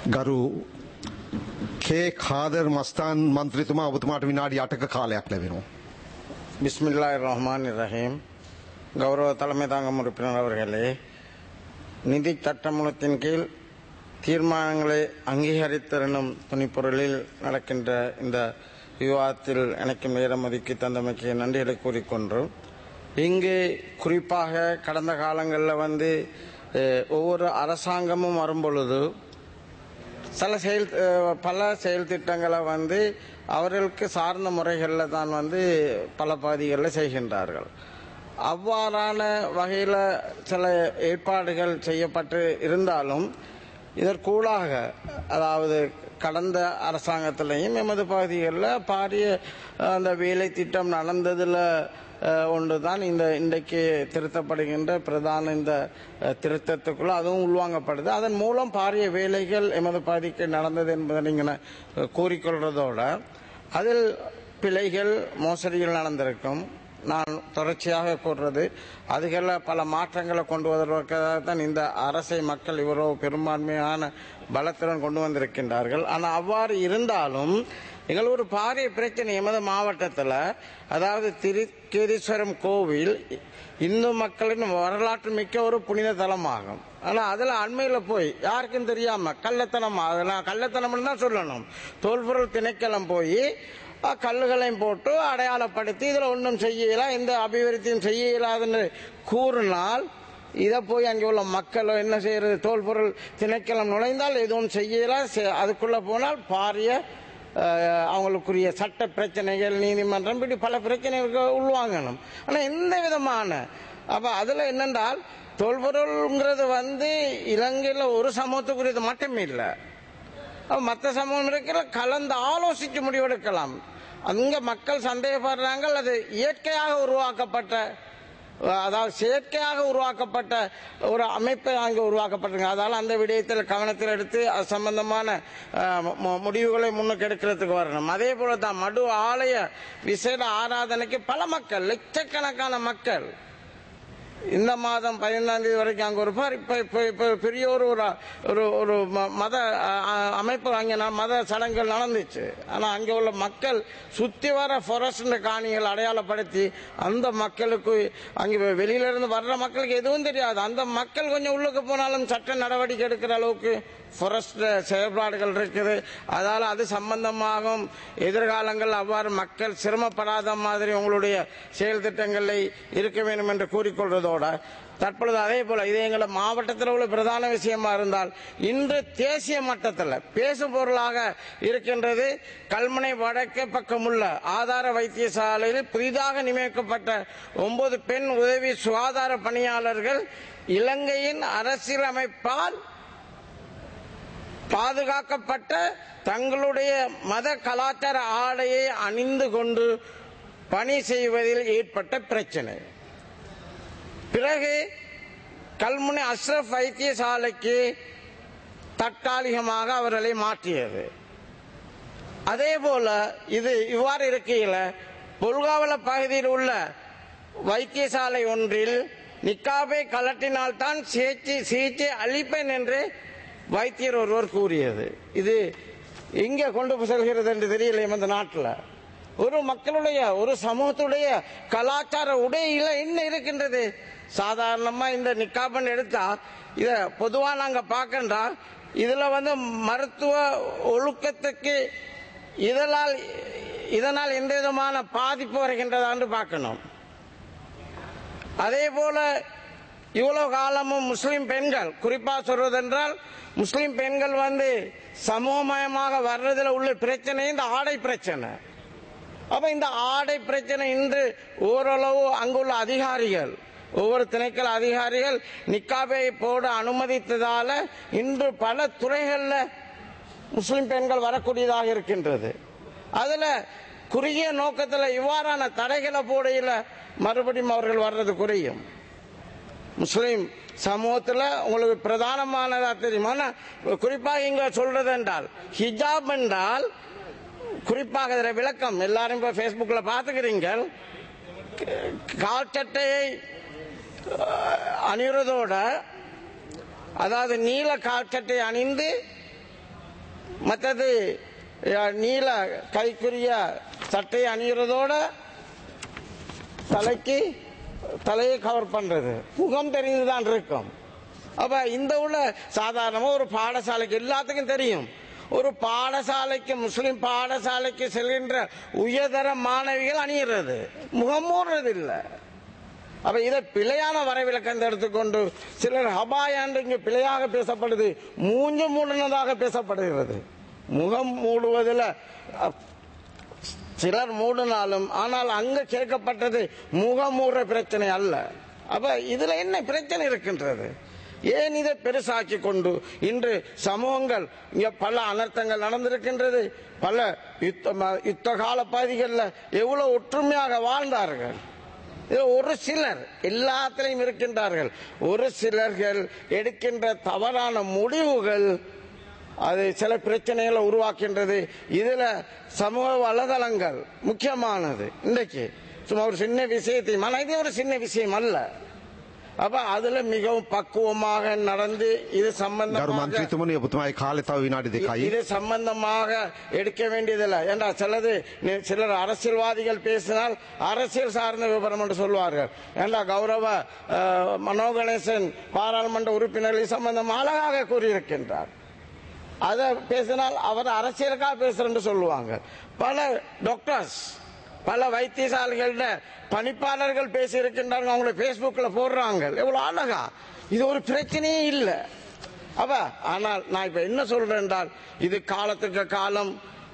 ගරු කේ කාදර් මස්තාන් මන්ත්‍රතුමා ඔබතුමාට විනාඩි අටක කාලයක් ලැබෙනවා. பிஸ்மில்லாஹ் ரஹ்மான் ரஹீம் கௌரவ தலைமை தாங்கும் உறுப்பினர் அவர்களே நிதி சட்டமூலத்தின் கீழ் தீர்மானங்களை அங்கீகரித்தரணும் துணிப்பொருளில் நடக்கின்ற இந்த விவாதத்தில் எனக்கு நேரம் ஒதுக்கி தந்தமைக்கு நன்றிகளை கூறிக்கொண்டு இங்கு குறிப்பாக கடந்த காலங்களில் வந்து அஹ், ஒவ்வொரு அரசாங்கமும் வரும்பொழுது சில செயல் அஹ், பல செயல் திட்டங்களை வந்து அவர்களுக்கு சார்ந்த முறைகளில் தான் வந்து பல பகுதிகளில் செய்கின்றார்கள் அவ்வாறான வகையில் சில ஏற்பாடுகள் செய்யப்பட்டு இருந்தாலும் இதற்கூடாக அதாவது கடந்த அரசாங்கத்திலையும் எமது பகுதிகளில் பாரிய அஹ், அந்த வேலை திட்டம் நடந்ததில் ஒன்று தான் இந்த இன்றைக்கு திருத்தப்படுகின்ற பிரதான இந்த அஹ், திருத்தத்துக்குள்ள அதுவும் உள்வாங்கப்படுது அதன் மூலம் பாரிய வேலைகள் எமது பகுதிக்கு நடந்தது என்பதை நீங்கள் கூறிக்கொள்றதோட அதில் பிழைகள் மோசடிகள் நடந்திருக்கும் நான் தொடர்ச்சியாக கூறுறது அதுகள பல மாற்றங்களை கொண்டு வருவதற்காக தான் இந்த அரசை மக்கள் இவ்வளவு பெரும்பான்மையான பலத்துடன் கொண்டு வந்திருக்கின்றார்கள் ஆனால் அவ்வாறு இருந்தாலும் எங்கள் ஒரு பாரிய பிரச்சனை எமது மாவட்டத்தில் அதாவது திருக்கேதீஸ்வரம் கோவில் இந்து மக்களின் வரலாற்று மிக்க ஒரு புனித தலமாகும் ஆனால் அதில் அண்மையில் போய் யாருக்கும் தெரியாம கள்ளத்தனம் அதெல்லாம் கள்ளத்தனம்னு தான் சொல்லணும் தோல்பொருள் திணைக்களம் போய் அஹ், கல்லுகளையும் போட்டு அடையாளப்படுத்தி இதில் ஒன்றும் செய்யல எந்த அபிவிருத்தியும் செய்யலாதுன்னு கூறினால் இதை போய் அங்கே உள்ள மக்கள் என்ன செய்யறது தோல் பொருள் திணைக்களம் நுழைந்தால் எதுவும் செய்யல செ- அதுக்குள்ள போனால் பாரிய அஹ், அவங்களுக்குரிய சட்ட பிரச்சனைகள் நீதிமன்றம் இப்படி பல பிரச்சனைகளுக்கு உள்வாங்கணும் ஆனால் எந்த விதமான அப்ப அதுல என்னென்றால் தொல்பொருள்ங்கிறது வந்து இலங்கையில் ஒரு சமூகத்துக்குரியது மட்டுமே இல்லை மற்ற சமூகம் இருக்கிற கலந்து ஆலோசித்து முடிவெடுக்கலாம் அங்க மக்கள் சந்தேகப்படுறாங்க அது இயற்கையாக உருவாக்கப்பட்ட அதாவது செயற்கையாக உருவாக்கப்பட்ட ஒரு அமைப்பு அங்கே உருவாக்கப்பட்டிருக்கு அதால அந்த விடயத்தில் கவனத்தில் எடுத்து அது சம்பந்தமான அஹ், மு- முடிவுகளை முன்னுக்கு எடுக்கிறதுக்கு வரணும் அதே போல தான் மடு ஆலய விசேட ஆராதனைக்கு பல மக்கள் லட்சக்கணக்கான மக்கள் இந்த மாதம் பதினைந்தாம் தேதி வரைக்கும் அங்க ஒரு பார் இப்ப இப்ப இப்ப பெரிய ஒரு ஒரு ஒரு ஒரு ம- மத அ, அ, அமைப்பு அங்க ந- மத சடங்குகள் நடந்துச்சு ஆனா அங்க உள்ள மக்கள் சுத்தி வர ஃபாரஸ்ட் காணிகள் அடையாளப்படுத்தி அந்த மக்களுக்கு அங்க வெ- வெளியில இருந்து வர்ற மக்களுக்கு எதுவும் தெரியாது அந்த மக்கள் கொஞ்சம் உள்ளுக்கு போனாலும் சட்ட நடவடிக்கை எடுக்கிற அளவுக்கு ஃபாரஸ்ட் செயல்பாடுகள் இருக்குது அதால அது சம்பந்தமாகவும் எதிர்காலங்கள் அவ்வாறு மக்கள் சிரமப்படாத மாதிரி உங்களுடைய செயல் திட்டங்களை இருக்க வேண்டும் என்று கூறிக்கொள்வதோட தற்பொழுது அதே போல இது எங்களை மாவட்டத்தில் உள்ள பிரதான விஷயமா இருந்தால் இன்று தேசிய மட்டத்தில் பேசும் பொருளாக இருக்கின்றது கல்முனை வடக்கு பக்கமுள்ள ஆதார வைத்தியசாலையில் புதிதாக நியமிக்கப்பட்ட ஒன்பது பெண் உதவி சுகாதார பணியாளர்கள் இலங்கையின் அரசியலமைப்பால் பாதுகாக்கப்பட்ட தங்களுடைய மத கலாச்சார ஆடையை அணிந்து கொண்டு பணி செய்வதில் ஏற்பட்ட பிரச்சனை பிறகு கல்முனை அஸ்ரப் வைத்தியசாலைக்கு தற்காலிகமாக அவர்களை மாற்றியது அதே போல இது இவ்வாறு இருக்கையில் பொல்காவல பகுதியில் உள்ள வைத்தியசாலை ஒன்றில் நிக்காபை கலட்டினால்தான் சிகிச்சை சிகிச்சை அளிப்பேன் என்று வைத்தியர் ஒருவர் கூறியது இது எங்கே கொண்டு போய் செல்கிறது என்று தெரியல இந்த நாட்டில் ஒரு மக்களுடைய ஒரு சமூகத்துடைய கலாச்சார உடையில என்ன இருக்கின்றது சாதாரணமா இந்த நிக்காபன் எடுத்தா இத பொதுவா நாங்க பார்க்கண்டா இதுல வந்து மருத்துவ ஒழுக்கத்துக்கு இதனால் இதனால் எந்த விதமான பாதிப்பு வருகின்றதான்னு பார்க்கணும் அதே போல இவ்வளவு காலமும் முஸ்லிம் பெண்கள் குறிப்பா சொல்வதென்றால் முஸ்லிம் பெண்கள் வந்து சமூகமயமாக வர்றதுல உள்ள பிரச்சனை இந்த ஆடை பிரச்சனை அப்ப இந்த ஆடை பிரச்சனை இன்று ஓரளவு அங்குள்ள அதிகாரிகள் ஒவ்வொரு திணைக்கள அதிகாரிகள் நிக்காபை போட அனுமதித்ததால இன்று பல துறைகள்ல முஸ்லிம் பெண்கள் வரக்கூடியதாக இருக்கின்றது அதுல குறுகிய நோக்கத்துல இவ்வாறான தடைகளை போடையில மறுபடியும் அவர்கள் வர்றது குறையும் முஸ்லிம் சமூகத்துல உங்களுக்கு பிரதானமானதா தெரியும் ஆனா குறிப்பாக இங்க சொல்றது என்றால் ஹிஜாப் என்றால் குறிப்பாக இதுல விளக்கம் எல்லாரும் இப்ப பேஸ்புக்ல பாத்துக்கிறீங்க கால் சட்டையை அஹ், அணிவதோட அதாவது நீல கால் சட்டை அணிந்து மற்றது அஹ், நீல கைக்குரிய சட்டையை அணிகிறதோட தலைக்கு தலையை கவர் பண்றது முகம் தெரிந்துதான் இருக்கும் அப்ப இந்த உள்ள சாதாரணமா ஒரு பாடசாலைக்கு எல்லாத்துக்கும் தெரியும் ஒரு பாடசாலைக்கு முஸ்லிம் பாடசாலைக்கு செல்கின்ற உயர்தர மாணவிகள் அணியிறது முகம் மூடுறது இல்லை அப்ப இதை பிழையான வரைவிலக்கத்தை எடுத்துக்கொண்டு சிலர் ஹபாயாண்டு இங்கு பிழையாக பேசப்படுது மூஞ்சு மூடினதாக பேசப்படுகிறது முகம் மூடுவதில் அஹ், சிலர் மூடினாலும் ஆனால் அங்க கேட்கப்பட்டது முகம் மூடுற பிரச்சனை அல்ல அப்ப இதுல என்ன பிரச்சனை இருக்கின்றது ஏன் இதை பெருசாக்கி கொண்டு இன்று சமூகங்கள் இங்க பல அனர்த்தங்கள் நடந்திருக்கின்றது பல யுத்த ம- யுத்த கால பகுதிகளில் எவ்வளவு ஒற்றுமையாக வாழ்ந்தார்கள் இது ஒரு சிலர் எல்லாத்திலையும் இருக்கின்றார்கள் ஒரு சிலர்கள் எடுக்கின்ற தவறான முடிவுகள் அது சில பிரச்சனைகளை உருவாக்கின்றது இதுல சமூக வலைதளங்கள் முக்கியமானது இன்றைக்கு சும்மா ஒரு சின்ன விஷயத்தை ஆனா இது ஒரு சின்ன விஷயம் அல்ல அப்ப அதுல மிகவும் பக்குவமாக நடந்து இது ගරු சம்பந்தமாக මන්ත්‍රීතුමනි ඔබතුමායි කාලය තව විනාඩි දෙකයි. இது சம்பந்தமாக எடுக்க வேண்டியதில்லை ஏண்டா சிலது நி- சிலர் அரசியல்வாதிகள் பேசினால் அரசியல் சார்ந்த விவரம் என்று சொல்வார்கள் ஏண்டா கௌரவ அஹ், மனோ கணேசன் பாராளுமன்ற உறுப்பினர் இது சம்பந்தம் அழகாக கூறியிருக்கின்றார் அதை பேசினால் அவர் அரசியலுக்காக பேசுறேன்னு சொல்லுவாங்க பல டாக்டர்ஸ் பல வைத்தியசாலைகள்ல பணிப்பாளர்கள் பேசி இருக்கின்றாங்க அவங்களை பேஸ்புக்ல போடுறாங்க எவ்வளவு அழகா இது ஒரு பிரச்சனையே இல்லை அப்ப ஆனால் நான் இப்ப என்ன சொல்றேன் என்றால் இது காலத்துக்கு காலம்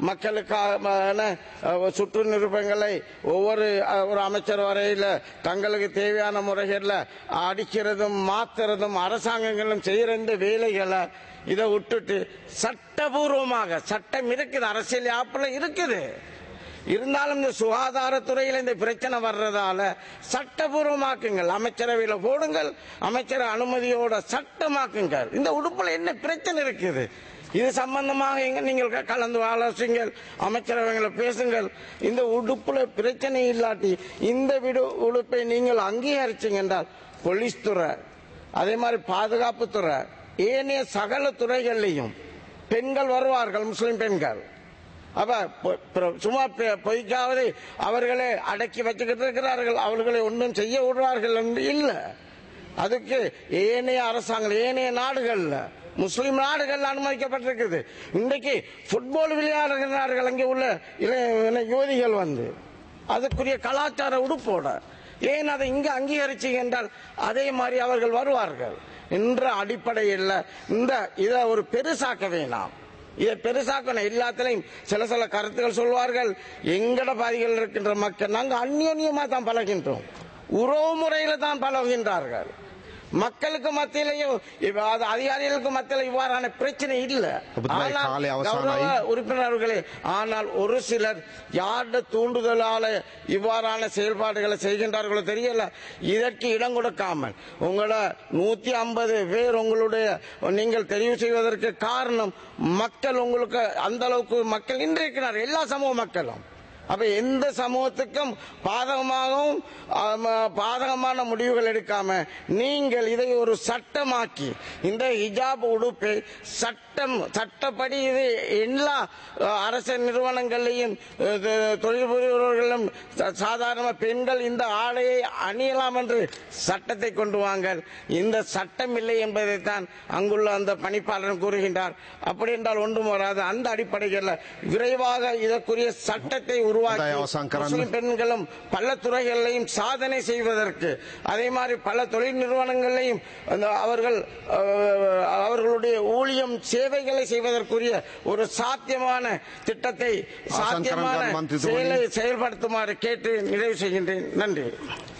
மக்களுக்கான அஹ், சுற்று நிருபங்களை ஒவ்வொரு அஹ், ஒரு அமைச்சர் வரையில தங்களுக்கு தேவையான முறைகளில் அடிக்கிறதும் மாத்துறதும் அரசாங்கங்களும் செய்யற இந்த வேலைகளை இதை விட்டுட்டு சட்டபூர்வமாக சட்டம் இருக்குது அரசியல் யாப்பில் இருக்குது இருந்தாலும் இந்த சுகாதாரத்துறையில் இந்த பிரச்சனை வர்றதால சட்டபூர்வமாக்குங்கள் அமைச்சரவையில் போடுங்கள் அமைச்சர் அனுமதியோட சட்டமாக்குங்கள் இந்த உடுப்புல என்ன பிரச்சனை இருக்குது இது சம்பந்தமாக எங்க நீங்கள் க- கலந்து ஆலோசிங்கள் அமைச்சரவைகளை பேசுங்கள் இந்த உடுப்புல பிரச்சனை இல்லாட்டி இந்த விடு உடுப்பை நீங்கள் அங்கீகரிச்சீங்க என்றால் போலீஸ் துறை அதே மாதிரி பாதுகாப்பு துறை ஏனைய சகல துறைகள்லையும் பெண்கள் வருவார்கள் முஸ்லிம் பெண்கள் அப்ப பொ- பிற- சும்மா பெ- பொய்க்காவது அவர்களே அடக்கி வச்சுக்கிட்டு இருக்கிறார்கள் அவர்களை ஒன்றும் செய்ய விடுவார்கள் என்று இல்ல அதுக்கு ஏனைய அரசாங்கம் ஏனைய நாடுகள்ல முஸ்லிம் நாடுகள் அனுமதிக்கப்பட்டிருக்குது இன்றைக்கு ஃபுட்பால் விளையாடுகிறார்கள் அங்கே உள்ள இளைய யுவதிகள் வந்து அதுக்குரிய கலாச்சார உடுப்போட ஏன் அதை இங்க அங்கீகரிச்சீங்க என்றால் அதே மாதிரி அவர்கள் வருவார்கள் என்ற அடிப்படையில் இந்த இதை ஒரு பெருசாக்க வேணாம் இதை பெருசாக்கணும் எல்லாத்திலையும் சில சில கருத்துக்கள் சொல்வார்கள் எங்கட பாதிகள் இருக்கின்ற மக்கள் நாங்க அந்யோன்யமா தான் பழகின்றோம் உறவு முறையில தான் பழகுகின்றார்கள் மக்களுக்கு மத்தியிலையும் இப்ப அது அதிகாரிகளுக்கு மத்தியில இவ்வாறான பிரச்சனை இல்ல அப்படி ஆனால் காலை அவசானம் கௌரவ ஆகி- உறுப்பினர்களே ஆனால் ஒரு சிலர் யாருடைய தூண்டுதலால இவ்வாறான செயல்பாடுகளை செய்கின்றார்களோ தெரியல இதற்கு இடம் கொடுக்காமல் உங்களை நூத்தி ஐம்பது பேர் உங்களுடைய நீங்கள் தெரிவு செய்வதற்கு காரணம் மக்கள் உங்களுக்கு அந்த அளவுக்கு மக்கள் இன்று இருக்கிறார் எல்லா சமூக மக்களும் அப்ப எந்த சமூகத்துக்கும் பாதகமாகவும் ஆம், பாதகமான முடிவுகள் எடுக்காம நீங்கள் இதை ஒரு சட்டமாக்கி இந்த ஹிஜாப் உடுப்பை சட்டம் சட்டப்படி இது எல்லா அஹ், அரசு நிறுவனங்களையும் அஹ், தொ- தொழில் புரிபவர்களும் சா- சாதாரண பெண்கள் இந்த ஆடையை அணியலாம் என்று சட்டத்தை கொண்டு வாங்கள் இந்த சட்டம் இல்லை என்பதைத்தான் அங்குள்ள அந்த பணிப்பாளர் கூறுகின்றார் அப்படி என்றால் ஒன்றும் வராது அந்த அடிப்படையில் விரைவாக இதற்குரிய சட்டத்தை உருவாக்கி அதான் அவசான் கரன். முஸ்லிம் பெண்களும் பல துறைகளிலையும் சாதனை செய்வதற்கு அதே மாதிரி பல தொழில் நிறுவனங்களையும் அந்த அவர்கள் அஹ், அவர்களுடைய ஊழியம் சேவைகளை செய்வதற்குரிய ஒரு சாத்தியமான திட்டத்தை ஆசான் சாத்தியமான கரன் மந்திரி துவனி. செயலை செயல்படுத்துமாறு கேட்டு நிறைவு செய்கின்றேன் நன்றி